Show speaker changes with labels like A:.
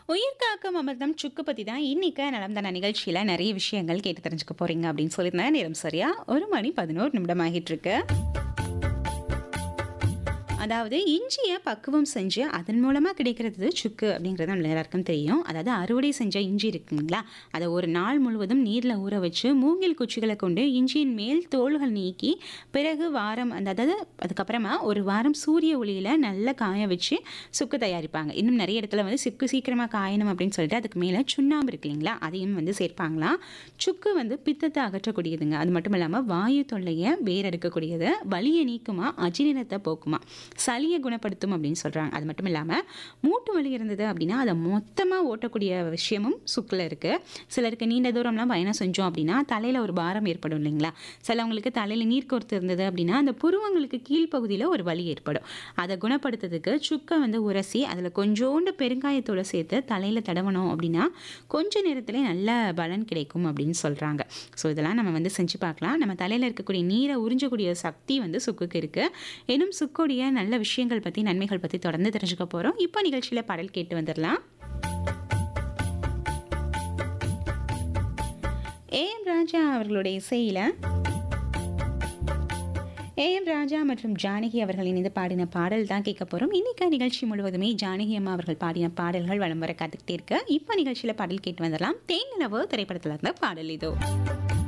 A: உயிர் காக்கும் அமிர்தம் சுக்கு பற்றி தான் இன்னைக்கு நலம்தான நிகழ்ச்சியில் நிறைய விஷயங்கள் கேட்டு தெரிஞ்சுக்க போறீங்க அப்படின்னு சொல்லியிருந்தேன் நேரம் சரியா ஒரு மணி பதினோரு நிமிடம் ஆகிட்டு இருக்கு அதாவது இஞ்சியை பக்குவம் செஞ்சு அதன் மூலமாக கிடைக்கிறது சுக்கு அப்படிங்கிறது நம்ம எல்லாருக்கும் தெரியும் அதாவது அறுவடை செஞ்ச இஞ்சி இருக்குங்களா அதை ஒரு நாள் முழுவதும் நீரில் ஊற வச்சு மூங்கில் குச்சிகளை கொண்டு இஞ்சியின் மேல் தோள்கள் நீக்கி பிறகு வாரம் அந்த அதாவது அதுக்கப்புறமா ஒரு வாரம் சூரிய ஒளியில் நல்லா காய வச்சு சுக்கு தயாரிப்பாங்க இன்னும் நிறைய இடத்துல வந்து சுக்கு சீக்கிரமாக காயணும் அப்படின்னு சொல்லிட்டு அதுக்கு மேலே சுண்ணாம்பு இருக்கு இல்லைங்களா அதையும் வந்து சேர்ப்பாங்களாம் சுக்கு வந்து பித்தத்தை அகற்றக்கூடியதுங்க அது மட்டும் இல்லாமல் வாயு தொல்லையை வேறெடுக்கக்கூடியது வலியை நீக்குமா அஜீரணத்தை போக்குமா சளியை குணப்படுத்தும் அப்படின்னு சொல்கிறாங்க அது மட்டும் இல்லாமல் மூட்டு வலி இருந்தது அப்படின்னா அதை மொத்தமாக ஓட்டக்கூடிய விஷயமும் சுக்கில் இருக்குது சிலருக்கு நீண்ட தூரம்லாம் பயணம் செஞ்சோம் அப்படின்னா தலையில் ஒரு பாரம் ஏற்படும் இல்லைங்களா சிலவங்களுக்கு தலையில் நீர் கோர்த்து இருந்தது அப்படின்னா அந்த புருவங்களுக்கு கீழ்ப்பகுதியில் ஒரு வலி ஏற்படும் அதை குணப்படுத்துறதுக்கு சுக்கை வந்து உரசி அதில் கொஞ்சோண்டு பெருங்காயத்தோடு சேர்த்து தலையில் தடவணும் அப்படின்னா கொஞ்ச நேரத்திலே நல்ல பலன் கிடைக்கும் அப்படின்னு சொல்கிறாங்க ஸோ இதெல்லாம் நம்ம வந்து செஞ்சு பார்க்கலாம் நம்ம தலையில் இருக்கக்கூடிய நீரை உறிஞ்சக்கூடிய சக்தி வந்து சுக்குக்கு இருக்குது எனும் சுக்குடைய நல்ல விஷயங்கள் பற்றி நன்மைகள் பற்றி தொடர்ந்து தெரிஞ்சுக்க போகிறோம் இப்போ நிகழ்ச்சியில் பாடல் கேட்டு வந்துடலாம் ஏஎம் ராஜா அவர்களுடைய இசையில் ஏஎம் ராஜா மற்றும் ஜானகி அவர்கள் இணைந்து பாடின பாடல் தான் கேட்க போகிறோம் இன்னைக்கு நிகழ்ச்சி முழுவதுமே ஜானகி அம்மா அவர்கள் பாடின பாடல்கள் வலம் வர காத்துக்கிட்டே இருக்கு இப்போ நிகழ்ச்சியில் பாடல் கேட்டு வந்துடலாம் தேன் நிலவு திரைப்படத்தில் இருந்த பாடல் இதோ